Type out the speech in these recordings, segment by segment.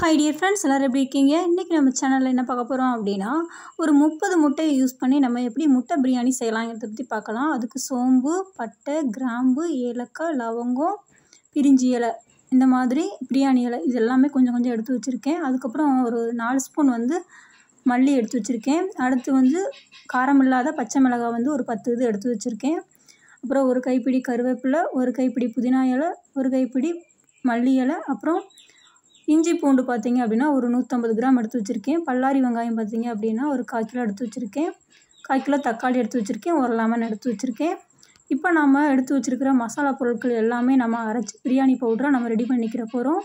hi dear friends எல்லோரும் எப்படி இருக்கீங்க இன்றைக்கி நம்ம சேனலில் என்ன பார்க்க போகிறோம் அப்படின்னா ஒரு முப்பது முட்டையை யூஸ் பண்ணி நம்ம எப்படி முட்டை பிரியாணி செய்யலாங்கிறத பற்றி பார்க்கலாம் அதுக்கு சோம்பு பட்டை கிராம்பு ஏலக்காய் லவங்கம் பிரிஞ்சி இலை இந்த மாதிரி பிரியாணி இலை இது எல்லாமே கொஞ்சம் கொஞ்சம் எடுத்து வச்சுருக்கேன் அதுக்கப்புறம் ஒரு நாலு ஸ்பூன் வந்து மல்லி எடுத்து வச்சுருக்கேன் அடுத்து வந்து காரம் இல்லாத பச்சை மிளகாய் வந்து ஒரு பத்து இது எடுத்து வச்சுருக்கேன் அப்புறம் ஒரு கைப்பிடி கருவேப்பிலை ஒரு கைப்பிடி புதினா இலை ஒரு கைப்பிடி மல்லி இலை அப்புறம் இஞ்சி பூண்டு பார்த்தீங்க அப்படின்னா ஒரு நூற்றம்பது கிராம் எடுத்து வச்சுருக்கேன் பல்லாரி வெங்காயம் பார்த்தீங்க அப்படின்னா ஒரு கால் கிலோ எடுத்து வச்சுருக்கேன் கால் கிலோ தக்காளி எடுத்து வச்சுருக்கேன் ஒரு லெமன் எடுத்து வச்சுருக்கேன் இப்போ நம்ம எடுத்து வச்சுருக்கிற மசாலா பொருட்கள் எல்லாமே நம்ம அரைச்சி பிரியாணி பவுடராக நம்ம ரெடி பண்ணிக்கிற போகிறோம்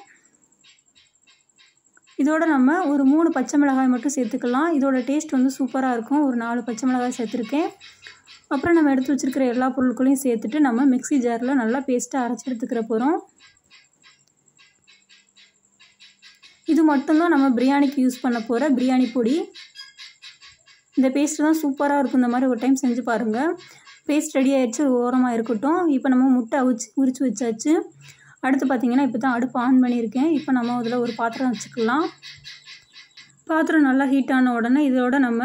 இதோட நம்ம ஒரு மூணு பச்சை மிளகாய் மட்டும் சேர்த்துக்கலாம் இதோட டேஸ்ட் வந்து சூப்பராக இருக்கும் ஒரு நாலு பச்சை மிளகாய் சேர்த்துருக்கேன் அப்புறம் நம்ம எடுத்து வச்சுருக்கிற எல்லா பொருட்களையும் சேர்த்துட்டு நம்ம மிக்ஸி ஜாரில் நல்லா பேஸ்ட்டாக அரைச்சி எடுத்துக்கிற போகிறோம் இது மட்டும்தான் நம்ம பிரியாணிக்கு யூஸ் பண்ண போகிற பிரியாணி பொடி இந்த பேஸ்ட்டு தான் சூப்பராக இருக்கும் இந்த மாதிரி ஒரு டைம் செஞ்சு பாருங்கள் பேஸ்ட் ரெடி ஆயிடுச்சு ஓரமாக இருக்கட்டும் இப்போ நம்ம முட்டை அவிச்சு உரிச்சு வச்சாச்சு அடுத்து பார்த்திங்கன்னா இப்போ தான் அடுப்பு ஆன் பண்ணியிருக்கேன் இப்போ நம்ம அதில் ஒரு பாத்திரம் வச்சுக்கலாம் பாத்திரம் நல்லா ஹீட் ஆன உடனே இதோட நம்ம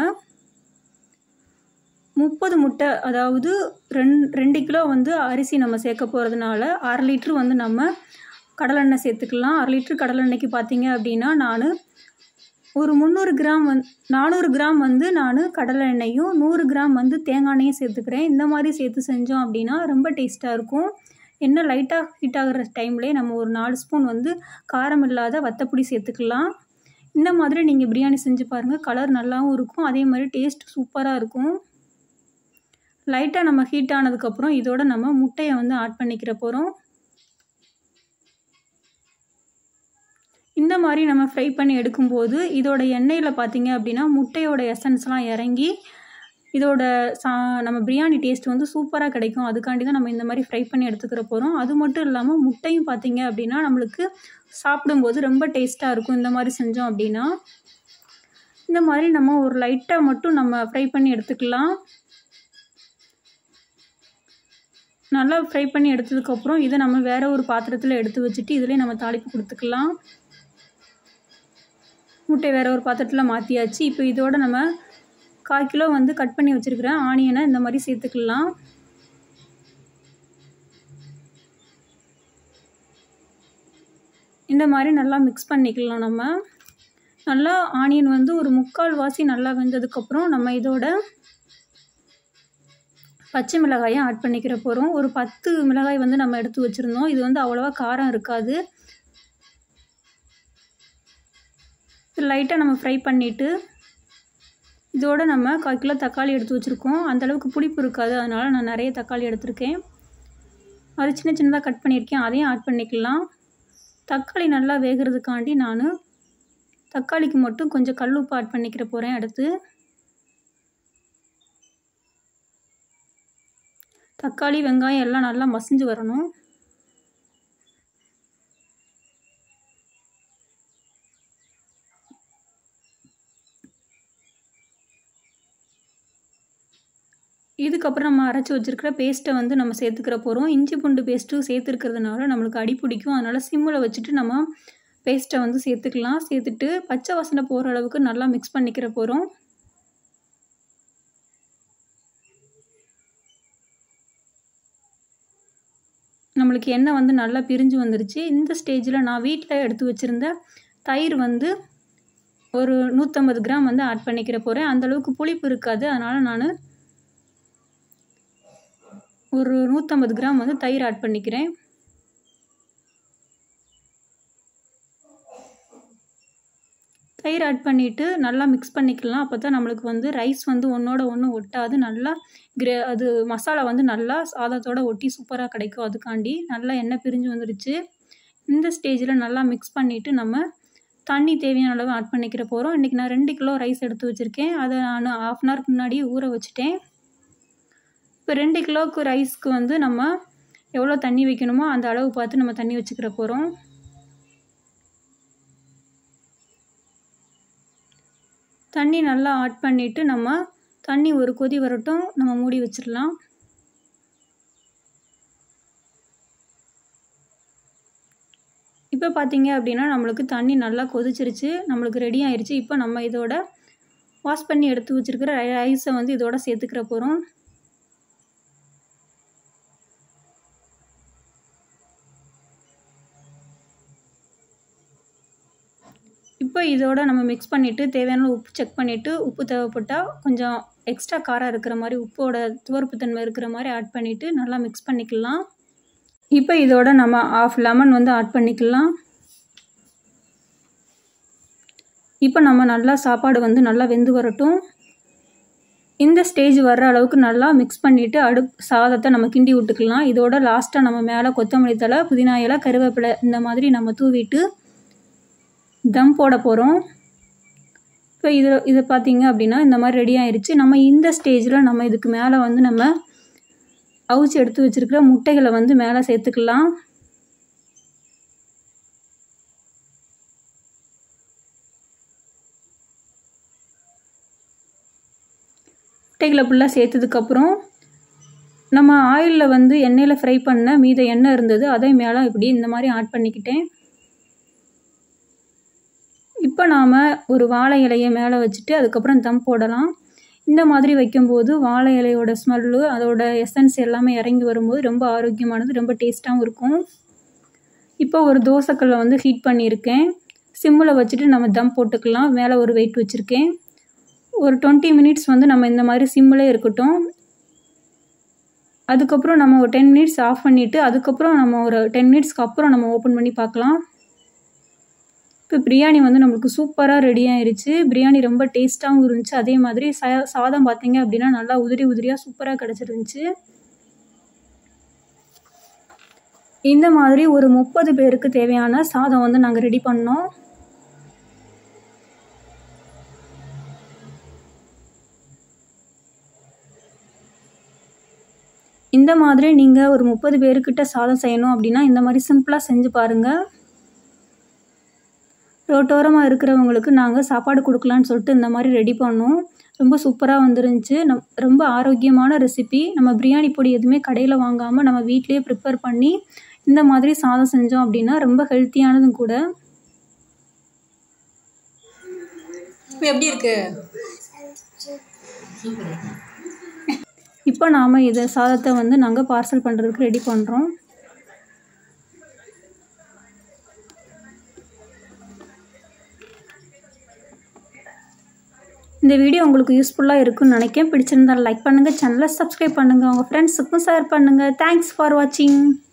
முப்பது முட்டை அதாவது ரெண் ரெண்டு கிலோ வந்து அரிசி நம்ம சேர்க்க போகிறதுனால அரை லிட்ரு வந்து நம்ம கடலெண்ணெய் சேர்த்துக்கலாம் அரை லிட்ரு கடலெண்ணெய்க்கு பார்த்தீங்க அப்படின்னா நான் ஒரு முந்நூறு கிராம் வந் நானூறு கிராம் வந்து நான் கடலை எண்ணெயும் நூறு கிராம் வந்து தேங்காய் எண்ணெயும் சேர்த்துக்கிறேன் இந்த மாதிரி சேர்த்து செஞ்சோம் அப்படின்னா ரொம்ப டேஸ்ட்டாக இருக்கும் எண்ணெய் லைட்டாக ஹீட் ஆகிற டைம்லேயே நம்ம ஒரு நாலு ஸ்பூன் வந்து காரம் இல்லாத வத்தப்பொடி சேர்த்துக்கலாம் இந்த மாதிரி நீங்கள் பிரியாணி செஞ்சு பாருங்கள் கலர் நல்லாவும் இருக்கும் அதே மாதிரி டேஸ்ட் சூப்பராக இருக்கும் லைட்டாக நம்ம ஹீட் ஆனதுக்கப்புறம் இதோட நம்ம முட்டையை வந்து ஆட் பண்ணிக்கிற போகிறோம் இந்த மாதிரி நம்ம ஃப்ரை பண்ணி எடுக்கும்போது இதோட எண்ணெயில் பார்த்தீங்க அப்படின்னா முட்டையோட எசன்ஸ்லாம் இறங்கி இதோட சா நம்ம பிரியாணி டேஸ்ட் வந்து சூப்பராக கிடைக்கும் அதுக்காண்டி தான் நம்ம இந்த மாதிரி ஃப்ரை பண்ணி எடுத்துக்கிற போகிறோம் அது மட்டும் இல்லாமல் முட்டையும் பார்த்தீங்க அப்படின்னா நம்மளுக்கு சாப்பிடும்போது ரொம்ப டேஸ்ட்டாக இருக்கும் இந்த மாதிரி செஞ்சோம் அப்படின்னா இந்த மாதிரி நம்ம ஒரு லைட்டாக மட்டும் நம்ம ஃப்ரை பண்ணி எடுத்துக்கலாம் நல்லா ஃப்ரை பண்ணி எடுத்ததுக்கப்புறம் இதை நம்ம வேறு ஒரு பாத்திரத்தில் எடுத்து வச்சுட்டு இதிலே நம்ம தாளிப்பு கொடுத்துக்கலாம் முட்டை வேறு ஒரு பாத்திரத்தில் மாற்றியாச்சு இப்போ இதோட நம்ம கால் கிலோ வந்து கட் பண்ணி வச்சுருக்கிறேன் ஆனியனை இந்த மாதிரி சேர்த்துக்கலாம் இந்த மாதிரி நல்லா மிக்ஸ் பண்ணிக்கலாம் நம்ம நல்லா ஆனியன் வந்து ஒரு முக்கால் வாசி நல்லா வெந்ததுக்கப்புறம் நம்ம இதோட பச்சை மிளகாயை ஆட் பண்ணிக்கிற போகிறோம் ஒரு பத்து மிளகாய் வந்து நம்ம எடுத்து வச்சுருந்தோம் இது வந்து அவ்வளோவா காரம் இருக்காது லைட்டாக நம்ம ஃப்ரை பண்ணிவிட்டு இதோடு நம்ம கால் கிலோ தக்காளி எடுத்து வச்சுருக்கோம் அந்தளவுக்கு புளிப்பு இருக்காது அதனால் நான் நிறைய தக்காளி எடுத்திருக்கேன் அது சின்ன சின்னதாக கட் பண்ணியிருக்கேன் அதையும் ஆட் பண்ணிக்கலாம் தக்காளி நல்லா வேகிறதுக்காண்டி நான் தக்காளிக்கு மட்டும் கொஞ்சம் கல் உப்பு ஆட் பண்ணிக்கிற போகிறேன் அடுத்து தக்காளி வெங்காயம் எல்லாம் நல்லா மசிஞ்சு வரணும் இதுக்கப்புறம் நம்ம அரைச்சி வச்சுருக்கிற பேஸ்ட்டை வந்து நம்ம சேர்த்துக்கிற போகிறோம் இஞ்சி பூண்டு பேஸ்ட்டு சேர்த்துருக்கிறதுனால நம்மளுக்கு அடி பிடிக்கும் அதனால் சிம்மில் வச்சுட்டு நம்ம பேஸ்ட்டை வந்து சேர்த்துக்கலாம் சேர்த்துட்டு பச்சை வாசனை போகிற அளவுக்கு நல்லா மிக்ஸ் பண்ணிக்கிற போகிறோம் நம்மளுக்கு எண்ணெய் வந்து நல்லா பிரிஞ்சு வந்துருச்சு இந்த ஸ்டேஜில் நான் வீட்டில் எடுத்து வச்சுருந்த தயிர் வந்து ஒரு நூற்றம்பது கிராம் வந்து ஆட் பண்ணிக்கிற போகிறேன் அந்தளவுக்கு புளிப்பு இருக்காது அதனால் நான் ஒரு நூற்றம்பது கிராம் வந்து தயிர் ஆட் பண்ணிக்கிறேன் தயிர் ஆட் பண்ணிவிட்டு நல்லா மிக்ஸ் பண்ணிக்கலாம் அப்போ தான் நம்மளுக்கு வந்து ரைஸ் வந்து ஒன்றோட ஒன்று ஒட்டாது நல்லா கிரே அது மசாலா வந்து நல்லா சாதத்தோடு ஒட்டி சூப்பராக கிடைக்கும் அதுக்காண்டி நல்லா எண்ணெய் பிரிஞ்சு வந்துருச்சு இந்த ஸ்டேஜில் நல்லா மிக்ஸ் பண்ணிவிட்டு நம்ம தண்ணி தேவையான அளவு ஆட் பண்ணிக்கிற போகிறோம் இன்றைக்கி நான் ரெண்டு கிலோ ரைஸ் எடுத்து வச்சுருக்கேன் அதை நான் ஆஃப் அன் ஹவருக்கு முன்னாடியே ஊற வச்சுட்டேன் இப்போ ரெண்டு கிலோவுக்கு ரைஸ்க்கு வந்து நம்ம எவ்வளோ தண்ணி வைக்கணுமோ அந்த அளவு பார்த்து நம்ம தண்ணி வச்சுக்கிற போகிறோம் தண்ணி நல்லா ஆட் பண்ணிவிட்டு நம்ம தண்ணி ஒரு கொதி வரட்டும் நம்ம மூடி வச்சிடலாம் இப்போ இப்போ பார்த்தீங்க அப்படின்னா நம்மளுக்கு தண்ணி நல்லா கொதிச்சிருச்சு நம்மளுக்கு ரெடி ஆயிருச்சு இப்போ நம்ம இதோட வாஷ் பண்ணி எடுத்து வச்சுருக்கிற ரைஸை வந்து இதோட சேர்த்துக்கிற போகிறோம் இப்போ இதோட நம்ம மிக்ஸ் பண்ணிவிட்டு தேவையான உப்பு செக் பண்ணிவிட்டு உப்பு தேவைப்பட்டால் கொஞ்சம் எக்ஸ்ட்ரா காரம் இருக்கிற மாதிரி உப்போட துவர்ப்பு தன்மை இருக்கிற மாதிரி ஆட் பண்ணிவிட்டு நல்லா மிக்ஸ் பண்ணிக்கலாம் இப்போ இதோட நம்ம ஆஃப் லெமன் வந்து ஆட் பண்ணிக்கலாம் இப்போ நம்ம நல்லா சாப்பாடு வந்து நல்லா வெந்து வரட்டும் இந்த ஸ்டேஜ் வர்ற அளவுக்கு நல்லா மிக்ஸ் பண்ணிவிட்டு அடுப் சாதத்தை நம்ம கிண்டி விட்டுக்கலாம் இதோட லாஸ்ட்டாக நம்ம மேலே கொத்தமல்லி தலை புதினா இலை கருவேப்பிலை இந்த மாதிரி நம்ம தூவிட்டு தம் போட போகிறோம் இப்போ இது இதை பார்த்தீங்க அப்படின்னா இந்த மாதிரி ரெடி ஆயிடுச்சு நம்ம இந்த ஸ்டேஜில் நம்ம இதுக்கு மேலே வந்து நம்ம அவிச்சு எடுத்து வச்சுருக்கிற முட்டைகளை வந்து மேலே சேர்த்துக்கலாம் முட்டைகளை ஃபுல்லாக சேர்த்ததுக்கப்புறம் நம்ம ஆயிலில் வந்து எண்ணெயில் ஃப்ரை பண்ண மீத எண்ணெய் இருந்தது அதை மேலே இப்படி இந்த மாதிரி ஆட் பண்ணிக்கிட்டேன் இப்போ நாம் ஒரு வாழை இலையை மேலே வச்சுட்டு அதுக்கப்புறம் தம் போடலாம் இந்த மாதிரி வைக்கும்போது வாழை இலையோட ஸ்மெல்லு அதோட எசன்ஸ் எல்லாமே இறங்கி வரும்போது ரொம்ப ஆரோக்கியமானது ரொம்ப டேஸ்ட்டாகவும் இருக்கும் இப்போ ஒரு தோசைக்கல்லை வந்து ஹீட் பண்ணியிருக்கேன் சிம்மில் வச்சுட்டு நம்ம தம் போட்டுக்கலாம் மேலே ஒரு வெயிட் வச்சுருக்கேன் ஒரு டுவெண்ட்டி மினிட்ஸ் வந்து நம்ம இந்த மாதிரி சிம்மிலே இருக்கட்டும் அதுக்கப்புறம் நம்ம ஒரு டென் மினிட்ஸ் ஆஃப் பண்ணிவிட்டு அதுக்கப்புறம் நம்ம ஒரு டென் மினிட்ஸ்க்கு அப்புறம் நம்ம ஓப்பன் பண்ணி பார்க்கலாம் இப்போ பிரியாணி வந்து நம்மளுக்கு சூப்பராக ரெடி ஆயிருச்சு பிரியாணி ரொம்ப டேஸ்ட்டாகவும் இருந்துச்சு அதே மாதிரி சா சாதம் பார்த்தீங்க அப்படின்னா நல்லா உதிரி உதிரியாக சூப்பராக கிடச்சிருந்துச்சு இந்த மாதிரி ஒரு முப்பது பேருக்கு தேவையான சாதம் வந்து நாங்கள் ரெடி பண்ணோம் இந்த மாதிரி நீங்கள் ஒரு முப்பது பேருக்கிட்ட சாதம் செய்யணும் அப்படின்னா இந்த மாதிரி சிம்பிளாக செஞ்சு பாருங்கள் ரோட்டோரமாக இருக்கிறவங்களுக்கு நாங்கள் சாப்பாடு கொடுக்கலான்னு சொல்லிட்டு இந்த மாதிரி ரெடி பண்ணோம் ரொம்ப சூப்பராக வந்துருந்துச்சு நம் ரொம்ப ஆரோக்கியமான ரெசிபி நம்ம பிரியாணி பொடி எதுவுமே கடையில் வாங்காமல் நம்ம வீட்லேயே ப்ரிப்பேர் பண்ணி இந்த மாதிரி சாதம் செஞ்சோம் அப்படின்னா ரொம்ப ஹெல்த்தியானதும் கூட இப்போ எப்படி இருக்கு இப்போ நாம் இதை சாதத்தை வந்து நாங்கள் பார்சல் பண்ணுறதுக்கு ரெடி பண்ணுறோம் இந்த வீடியோ உங்களுக்கு யூஸ்ஃபுல்லாக இருக்குன்னு நினைக்கிறேன் பிடிச்சிருந்தால் லைக் பண்ணுங்கள் சேனலை சப்ஸ்கிரைப் பண்ணுங்கள் உங்கள் ஃப்ரெண்ட்ஸுக்கும் ஷேர் பண்ணுங்கள் தேங்க்ஸ் ஃபார் வாட்சிங்